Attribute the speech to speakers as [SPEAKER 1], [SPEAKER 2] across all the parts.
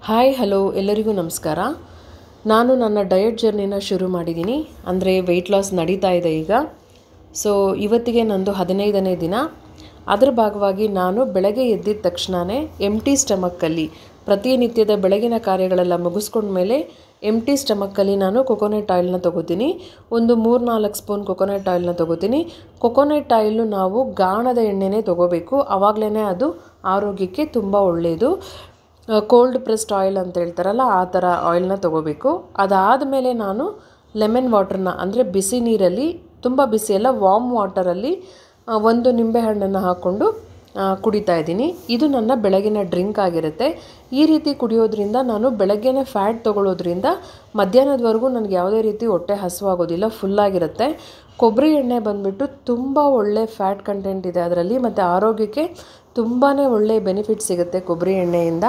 [SPEAKER 1] hi hello ಎಲ್ಲರಿಗೂ ನಮಸ್ಕಾರ ನಾನು ನನ್ನ ಡಯಟ್ ಜರ್ನಿನ ಶುರು ಮಾಡಿದ್ದೀನಿ ಅಂದರೆ ವೆಯ್ಟ್ ಲಾಸ್ ನಡೀತಾ ಇದೆ ಈಗ ಸೊ ಇವತ್ತಿಗೆ ನಂದು ಹದಿನೈದನೇ ದಿನ ಅದರ ಭಾಗವಾಗಿ ನಾನು ಬೆಳಗ್ಗೆ ಎದ್ದಿದ ತಕ್ಷಣವೇ ಎಮ್ ಟಿ ಸ್ಟಮಕ್ಕಲ್ಲಿ ಪ್ರತಿನಿತ್ಯದ ಬೆಳಗಿನ ಕಾರ್ಯಗಳೆಲ್ಲ ಮುಗಿಸ್ಕೊಂಡ್ಮೇಲೆ ಎಮ್ ಟಿ ಸ್ಟಮಕ್ಕಲ್ಲಿ ನಾನು ಕೊಕೊನೆಟ್ ಆಯಿಲ್ನ ತೊಗೋತೀನಿ ಒಂದು ಮೂರು ನಾಲ್ಕು ಸ್ಪೂನ್ ಕೊಕೊನೆಟ್ ಆಯಿಲ್ನ ತೊಗೋತೀನಿ ಕೊಕೊನೆಟ್ ಆಯಿಲ್ನು ನಾವು ಗಾಣದ ಎಣ್ಣೆನೇ ತೊಗೋಬೇಕು ಆವಾಗಲೇ ಅದು ಆರೋಗ್ಯಕ್ಕೆ ತುಂಬ ಒಳ್ಳೆಯದು ಕೋಲ್ಡ್ ಪ್ರೆಸ್ಡ್ ಆಯಿಲ್ ಅಂತ ಹೇಳ್ತಾರಲ್ಲ ಆ ಥರ ಆಯಿಲ್ನ ತೊಗೋಬೇಕು ಅದಾದಮೇಲೆ ನಾನು ಲೆಮನ್ ವಾಟ್ರನ್ನ ಅಂದರೆ ಬಿಸಿ ನೀರಲ್ಲಿ ತುಂಬ ಬಿಸಿ ಅಲ್ಲ ವಾಮ್ ವಾಟರಲ್ಲಿ ಒಂದು ನಿಂಬೆಹಣ್ಣನ್ನು ಹಾಕ್ಕೊಂಡು ಕುಡಿತಾ ಇದ್ದೀನಿ ಇದು ನನ್ನ ಬೆಳಗಿನ ಡ್ರಿಂಕ್ ಆಗಿರುತ್ತೆ ಈ ರೀತಿ ಕುಡಿಯೋದ್ರಿಂದ ನಾನು ಬೆಳಗ್ಗೆನೇ ಫ್ಯಾಟ್ ತೊಗೊಳ್ಳೋದ್ರಿಂದ ಮಧ್ಯಾಹ್ನದವರೆಗೂ ನನಗೆ ಯಾವುದೇ ರೀತಿ ಹೊಟ್ಟೆ ಹಸುವಾಗೋದಿಲ್ಲ ಫುಲ್ಲಾಗಿರುತ್ತೆ ಕೊಬ್ಬರಿ ಎಣ್ಣೆ ಬಂದುಬಿಟ್ಟು ತುಂಬ ಒಳ್ಳೆ ಫ್ಯಾಟ್ ಕಂಟೆಂಟ್ ಇದೆ ಅದರಲ್ಲಿ ಮತ್ತು ಆರೋಗ್ಯಕ್ಕೆ ತುಂಬಾ ಒಳ್ಳೆ ಬೆನಿಫಿಟ್ ಸಿಗುತ್ತೆ ಕೊಬ್ಬರಿ ಎಣ್ಣೆಯಿಂದ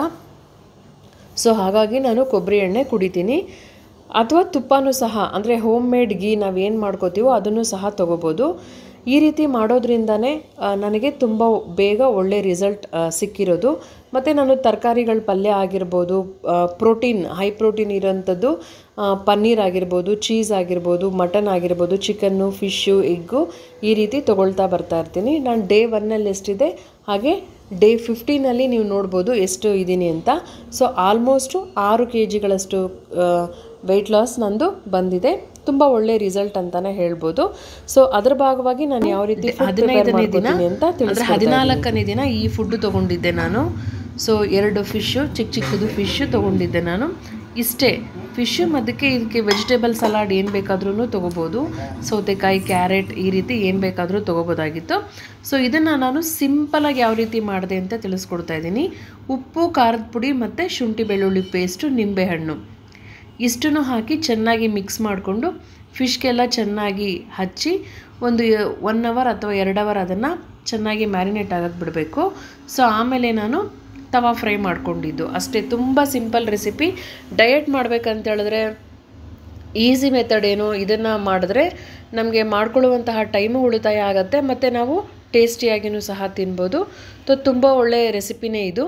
[SPEAKER 1] ಸೊ ಹಾಗಾಗಿ ನಾನು ಕೊಬ್ಬರಿ ಎಣ್ಣೆ ಕುಡಿತೀನಿ ಅಥವಾ ತುಪ್ಪನೂ ಸಹ ಅಂದರೆ ಹೋಮ್ ಮೇಡ್ ಗೀ ನಾವೇನು ಮಾಡ್ಕೋತೀವೋ ಅದನ್ನು ಸಹ ತೊಗೋಬೋದು ಈ ರೀತಿ ಮಾಡೋದ್ರಿಂದನೇ ನನಗೆ ತುಂಬ ಬೇಗ ಒಳ್ಳೆ ರಿಸಲ್ಟ್ ಸಿಕ್ಕಿರೋದು ಮತ್ತು ನಾನು ತರಕಾರಿಗಳ ಪಲ್ಯ ಆಗಿರ್ಬೋದು ಪ್ರೋಟೀನ್ ಹೈ ಪ್ರೋಟೀನ್ ಇರೋಂಥದ್ದು ಪನ್ನೀರ್ ಆಗಿರ್ಬೋದು ಚೀಸ್ ಆಗಿರ್ಬೋದು ಮಟನ್ ಆಗಿರ್ಬೋದು ಚಿಕನ್ನು ಫಿಶ್ಶು ಎಗ್ಗು ಈ ರೀತಿ ತೊಗೊಳ್ತಾ ಬರ್ತಾ ಇರ್ತೀನಿ ನಾನು ಡೇ ಒನ್ನಲ್ಲಿ ಎಷ್ಟಿದೆ ಹಾಗೆ ಡೇ ಫಿಫ್ಟೀನಲ್ಲಿ ನೀವು ನೋಡ್ಬೋದು ಎಷ್ಟು ಇದ್ದೀನಿ ಅಂತ ಸೊ ಆಲ್ಮೋಸ್ಟು ಆರು ಕೆ ಜಿಗಳಷ್ಟು ವೆಯ್ಟ್ ಲಾಸ್ ನಂದು ಬಂದಿದೆ ತುಂಬ ಒಳ್ಳೆ ರಿಸಲ್ಟ್ ಅಂತಾನೆ ಹೇಳ್ಬೋದು ಸೊ ಅದರ ಭಾಗವಾಗಿ ನಾನು ಯಾವ ರೀತಿ ಹದಿನೈದನೇ ದಿನ ಅಂತ ತಿಳಿದ್ರೆ ಹದಿನಾಲ್ಕನೇ ದಿನ ಈ ಫುಡ್ ತೊಗೊಂಡಿದ್ದೆ ನಾನು ಸೊ ಎರಡು ಫಿಶ್ಶು ಚಿಕ್ಕ ಚಿಕ್ಕದು ಫಿಶ್ಶು ತೊಗೊಂಡಿದ್ದೆ ನಾನು ಇಷ್ಟೇ ಫಿಶ್ಶು ಅದಕ್ಕೆ ಇದಕ್ಕೆ ವೆಜಿಟೇಬಲ್ ಸಲಾಡ್ ಏನು ಬೇಕಾದ್ರೂ ತೊಗೋಬೋದು ಸೌತೆಕಾಯಿ ಕ್ಯಾರೆಟ್ ಈ ರೀತಿ ಏನು ಬೇಕಾದರೂ ತೊಗೋಬೋದಾಗಿತ್ತು ಸೊ ಇದನ್ನು ನಾನು ಸಿಂಪಲಾಗಿ ಯಾವ ರೀತಿ ಮಾಡಿದೆ ಅಂತ ತಿಳಿಸ್ಕೊಡ್ತಾ ಇದ್ದೀನಿ ಉಪ್ಪು ಖಾರದ ಪುಡಿ ಮತ್ತು ಶುಂಠಿ ಬೆಳ್ಳುಳ್ಳಿ ಪೇಸ್ಟು ನಿಂಬೆಹಣ್ಣು ಇಷ್ಟನ್ನು ಹಾಕಿ ಚೆನ್ನಾಗಿ ಮಿಕ್ಸ್ ಮಾಡಿಕೊಂಡು ಫಿಶ್ಗೆಲ್ಲ ಚೆನ್ನಾಗಿ ಹಚ್ಚಿ ಒಂದು ಒನ್ ಅವರ್ ಅಥವಾ ಎರಡು ಅವರ್ ಅದನ್ನು ಚೆನ್ನಾಗಿ ಮ್ಯಾರಿನೇಟ್ ಆಗಕ್ಕೆ ಬಿಡಬೇಕು ಸೊ ಆಮೇಲೆ ನಾನು ತವಾ ಫ್ರೈ ಮಾಡ್ಕೊಂಡಿದ್ದು ಅಷ್ಟೇ ತುಂಬ ಸಿಂಪಲ್ ರೆಸಿಪಿ ಡಯಟ್ ಮಾಡ್ಬೇಕಂತ ಹೇಳಿದ್ರೆ ಈಸಿ ಮೆಥಡ್ ಏನು ಇದನ್ನು ಮಾಡಿದ್ರೆ ನಮಗೆ ಮಾಡ್ಕೊಳ್ಳುವಂತಹ ಟೈಮು ಉಳಿತಾಯ ಆಗುತ್ತೆ ಮತ್ತು ನಾವು ಟೇಸ್ಟಿಯಾಗಿಯೂ ಸಹ ತಿನ್ಬೋದು ಸೊ ತುಂಬ ಒಳ್ಳೆಯ ರೆಸಿಪಿನೇ ಇದು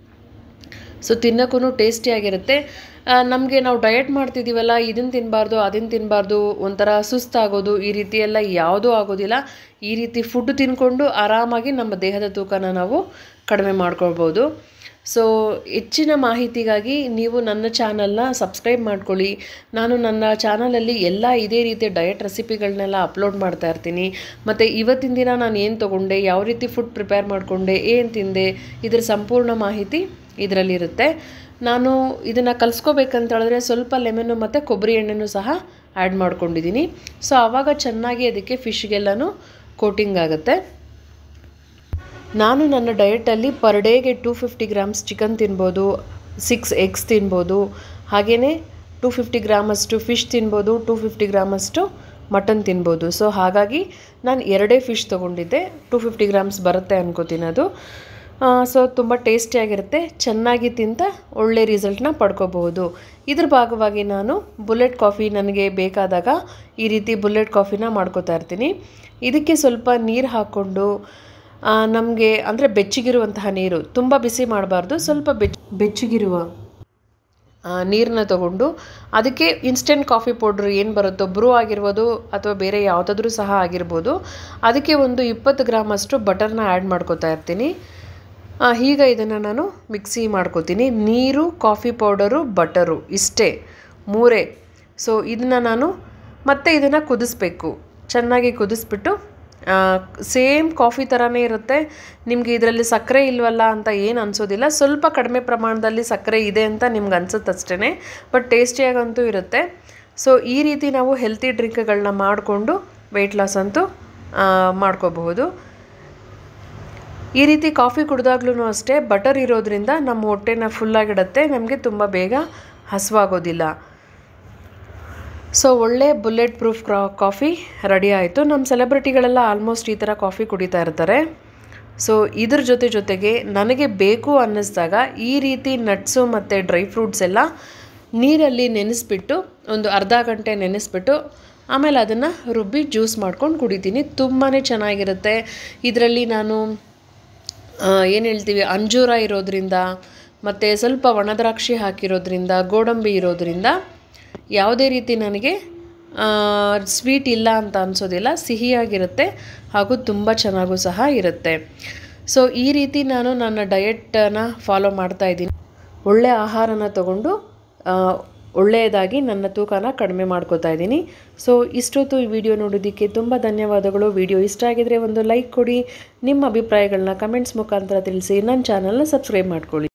[SPEAKER 1] ಸೊ ತಿನ್ನೋಕ್ಕೂ ಟೇಸ್ಟಿಯಾಗಿರುತ್ತೆ ನಮಗೆ ನಾವು ಡಯಟ್ ಮಾಡ್ತಿದ್ದೀವಲ್ಲ ಇದನ್ನು ತಿನ್ನಬಾರ್ದು ಅದನ್ನು ತಿನ್ನಬಾರ್ದು ಒಂಥರ ಸುಸ್ತಾಗೋದು ಈ ರೀತಿ ಎಲ್ಲ ಯಾವುದೂ ಆಗೋದಿಲ್ಲ ಈ ರೀತಿ ಫುಡ್ ತಿನ್ಕೊಂಡು ಆರಾಮಾಗಿ ನಮ್ಮ ದೇಹದ ತೂಕನ ನಾವು ಕಡಿಮೆ ಮಾಡ್ಕೊಳ್ಬೋದು ಸೊ ಹೆಚ್ಚಿನ ಮಾಹಿತಿಗಾಗಿ ನೀವು ನನ್ನ ಚಾನಲ್ನ ಸಬ್ಸ್ಕ್ರೈಬ್ ಮಾಡ್ಕೊಳ್ಳಿ ನಾನು ನನ್ನ ಚಾನಲಲ್ಲಿ ಎಲ್ಲ ಇದೇ ರೀತಿಯ ಡಯಟ್ ರೆಸಿಪಿಗಳನ್ನೆಲ್ಲ ಅಪ್ಲೋಡ್ ಮಾಡ್ತಾ ಇರ್ತೀನಿ ಮತ್ತು ಇವತ್ತಿನ ದಿನ ನಾನು ಏನು ತೊಗೊಂಡೆ ಯಾವ ರೀತಿ ಫುಡ್ ಪ್ರಿಪೇರ್ ಮಾಡಿಕೊಂಡೆ ಏನು ತಿಂದೆ ಇದರ ಸಂಪೂರ್ಣ ಮಾಹಿತಿ ಇದರಲ್ಲಿರುತ್ತೆ ನಾನು ಇದನ್ನು ಕಲಿಸ್ಕೋಬೇಕಂತ ಹೇಳಿದ್ರೆ ಸ್ವಲ್ಪ ಲೆಮನ್ನು ಮತ್ತು ಕೊಬ್ಬರಿ ಎಣ್ಣೆನೂ ಸಹ ಆ್ಯಡ್ ಮಾಡ್ಕೊಂಡಿದ್ದೀನಿ ಸೊ ಆವಾಗ ಚೆನ್ನಾಗಿ ಅದಕ್ಕೆ ಫಿಶ್ಗೆಲ್ಲನೂ ಕೋಟಿಂಗ್ ಆಗುತ್ತೆ ನಾನು ನನ್ನ ಡಯಟಲ್ಲಿ ಪರ್ ಡೇಗೆ ಟೂ ಫಿಫ್ಟಿ ಗ್ರಾಮ್ಸ್ ಚಿಕನ್ ತಿನ್ಬೋದು ಸಿಕ್ಸ್ ಎಗ್ಸ್ ತಿನ್ಬೋದು ಹಾಗೆಯೇ ಟೂ ಫಿಫ್ಟಿ ಗ್ರಾಮಷ್ಟು ಫಿಶ್ ತಿನ್ಬೋದು ಟೂ ಫಿಫ್ಟಿ ಗ್ರಾಮಷ್ಟು ಮಟನ್ ತಿನ್ಬೋದು ಸೊ ಹಾಗಾಗಿ ನಾನು ಎರಡೇ ಫಿಶ್ ತೊಗೊಂಡಿದ್ದೆ ಟೂ ಫಿಫ್ಟಿ ಗ್ರಾಮ್ಸ್ ಬರುತ್ತೆ ಅನ್ಕೋತೀನಿ ಅದು ಸೊ ತುಂಬ ಟೇಸ್ಟಿಯಾಗಿರುತ್ತೆ ಚೆನ್ನಾಗಿ ತಿಂತ ಒಳ್ಳೆ ರಿಸಲ್ಟ್ನ ಪಡ್ಕೋಬಹುದು ಇದ್ರ ಭಾಗವಾಗಿ ನಾನು ಬುಲೆಟ್ ಕಾಫಿ ನನಗೆ ಬೇಕಾದಾಗ ಈ ರೀತಿ ಬುಲೆಟ್ ಕಾಫಿನ ಮಾಡ್ಕೋತಾ ಇರ್ತೀನಿ ಇದಕ್ಕೆ ಸ್ವಲ್ಪ ನೀರು ಹಾಕ್ಕೊಂಡು ನಮಗೆ ಅಂದರೆ ಬೆಚ್ಚಗಿರುವಂತಹ ನೀರು ತುಂಬ ಬಿಸಿ ಮಾಡಬಾರ್ದು ಸ್ವಲ್ಪ ಬೆಚ್ ಬೆಚ್ಚಗಿರುವ ನೀರನ್ನ ತಗೊಂಡು ಅದಕ್ಕೆ ಇನ್ಸ್ಟೆಂಟ್ ಕಾಫಿ ಪೌಡ್ರ್ ಏನು ಬರುತ್ತೋ ಬ್ರೂ ಆಗಿರ್ಬೋದು ಅಥವಾ ಬೇರೆ ಯಾವುದಾದ್ರೂ ಸಹ ಆಗಿರ್ಬೋದು ಅದಕ್ಕೆ ಒಂದು ಇಪ್ಪತ್ತು ಗ್ರಾಮಷ್ಟು ಬಟರ್ನ ಆ್ಯಡ್ ಮಾಡ್ಕೋತಾ ಇರ್ತೀನಿ ಈಗ ಇದನ್ನು ನಾನು ಮಿಕ್ಸಿ ಮಾಡ್ಕೋತೀನಿ ನೀರು ಕಾಫಿ ಪೌಡರು ಬಟರು ಇಷ್ಟೇ ಮೂರೇ ಸೊ ಇದನ್ನು ನಾನು ಮತ್ತೆ ಇದನ್ನು ಕುದಿಸ್ಬೇಕು ಚೆನ್ನಾಗಿ ಕುದಿಸ್ಬಿಟ್ಟು ಸೇಮ್ ಕಾಫಿ ಥರನೇ ಇರುತ್ತೆ ನಿಮಗೆ ಇದರಲ್ಲಿ ಸಕ್ಕರೆ ಇಲ್ವಲ್ಲ ಅಂತ ಏನು ಅನಿಸೋದಿಲ್ಲ ಸ್ವಲ್ಪ ಕಡಿಮೆ ಪ್ರಮಾಣದಲ್ಲಿ ಸಕ್ಕರೆ ಇದೆ ಅಂತ ನಿಮ್ಗೆ ಅನ್ಸುತ್ತೆ ಅಷ್ಟೇ ಬಟ್ ಟೇಸ್ಟಿಯಾಗಂತೂ ಇರುತ್ತೆ ಸೊ ಈ ರೀತಿ ನಾವು ಹೆಲ್ತಿ ಡ್ರಿಂಕ್ಗಳನ್ನ ಮಾಡಿಕೊಂಡು ವೆಯ್ಟ್ ಲಾಸ್ ಅಂತೂ ಮಾಡ್ಕೋಬಹುದು ಈ ರೀತಿ ಕಾಫಿ ಕುಡಿದಾಗ್ಲೂ ಅಷ್ಟೇ ಬಟರ್ ಇರೋದ್ರಿಂದ ನಮ್ಮ ಹೊಟ್ಟೆನ ಫುಲ್ಲಾಗಿಡುತ್ತೆ ನಮಗೆ ತುಂಬ ಬೇಗ ಹಸುವಾಗೋದಿಲ್ಲ ಸೊ ಒಳ್ಳೆ ಬುಲೆಟ್ ಪ್ರೂಫ್ ಕ್ರಾ ಕಾಫಿ ರೆಡಿ ಆಯಿತು ನಮ್ಮ ಸೆಲೆಬ್ರಿಟಿಗಳೆಲ್ಲ ಆಲ್ಮೋಸ್ಟ್ ಈ ಥರ ಕಾಫಿ ಕುಡಿತಾ ಇರ್ತಾರೆ ಸೊ ಇದ್ರ ಜೊತೆ ಜೊತೆಗೆ ನನಗೆ ಬೇಕು ಅನ್ನಿಸ್ದಾಗ ಈ ರೀತಿ ನಟ್ಸು ಮತ್ತು ಡ್ರೈ ಫ್ರೂಟ್ಸ್ ಎಲ್ಲ ನೀರಲ್ಲಿ ನೆನೆಸ್ಬಿಟ್ಟು ಒಂದು ಅರ್ಧ ಗಂಟೆ ನೆನೆಸ್ಬಿಟ್ಟು ಆಮೇಲೆ ಅದನ್ನು ರುಬ್ಬಿ ಜ್ಯೂಸ್ ಮಾಡ್ಕೊಂಡು ಕುಡಿತೀನಿ ತುಂಬಾ ಚೆನ್ನಾಗಿರುತ್ತೆ ಇದರಲ್ಲಿ ನಾನು ಏನು ಹೇಳ್ತೀವಿ ಅಂಜೂರ ಇರೋದ್ರಿಂದ ಮತ್ತು ಸ್ವಲ್ಪ ಒಣದ್ರಾಕ್ಷಿ ಹಾಕಿರೋದ್ರಿಂದ ಗೋಡಂಬಿ ಇರೋದ್ರಿಂದ ಯಾವುದೇ ರೀತಿ ನನಗೆ ಸ್ವೀಟ್ ಇಲ್ಲ ಅಂತ ಅನಿಸೋದಿಲ್ಲ ಸಿಹಿಯಾಗಿರುತ್ತೆ ಹಾಗೂ ತುಂಬ ಚೆನ್ನಾಗೂ ಸಹ ಇರುತ್ತೆ ಸೊ ಈ ರೀತಿ ನಾನು ನನ್ನ ಡಯೆಟನ್ನು ಫಾಲೋ ಮಾಡ್ತಾ ಇದ್ದೀನಿ ಒಳ್ಳೆಯ ಆಹಾರನ ತಗೊಂಡು ಆ, ಒಳ್ಳೆಯದಾಗಿ ನನ್ನ ತೂಕನ ಕಡಿಮೆ ಮಾಡ್ಕೋತಾ ಇದ್ದೀನಿ ಸೊ ಇಷ್ಟೊತ್ತು ಈ ವಿಡಿಯೋ ನೋಡೋದಕ್ಕೆ ತುಂಬ ಧನ್ಯವಾದಗಳು ವಿಡಿಯೋ ಇಷ್ಟ ಆಗಿದ್ರೆ ಒಂದು ಲೈಕ್ ಕೊಡಿ ನಿಮ್ಮ ಅಭಿಪ್ರಾಯಗಳನ್ನ ಕಮೆಂಟ್ಸ್ ಮುಖಾಂತರ ತಿಳಿಸಿ ನನ್ನ ಚಾನಲ್ನ ಸಬ್ಸ್ಕ್ರೈಬ್ ಮಾಡ್ಕೊಳ್ಳಿ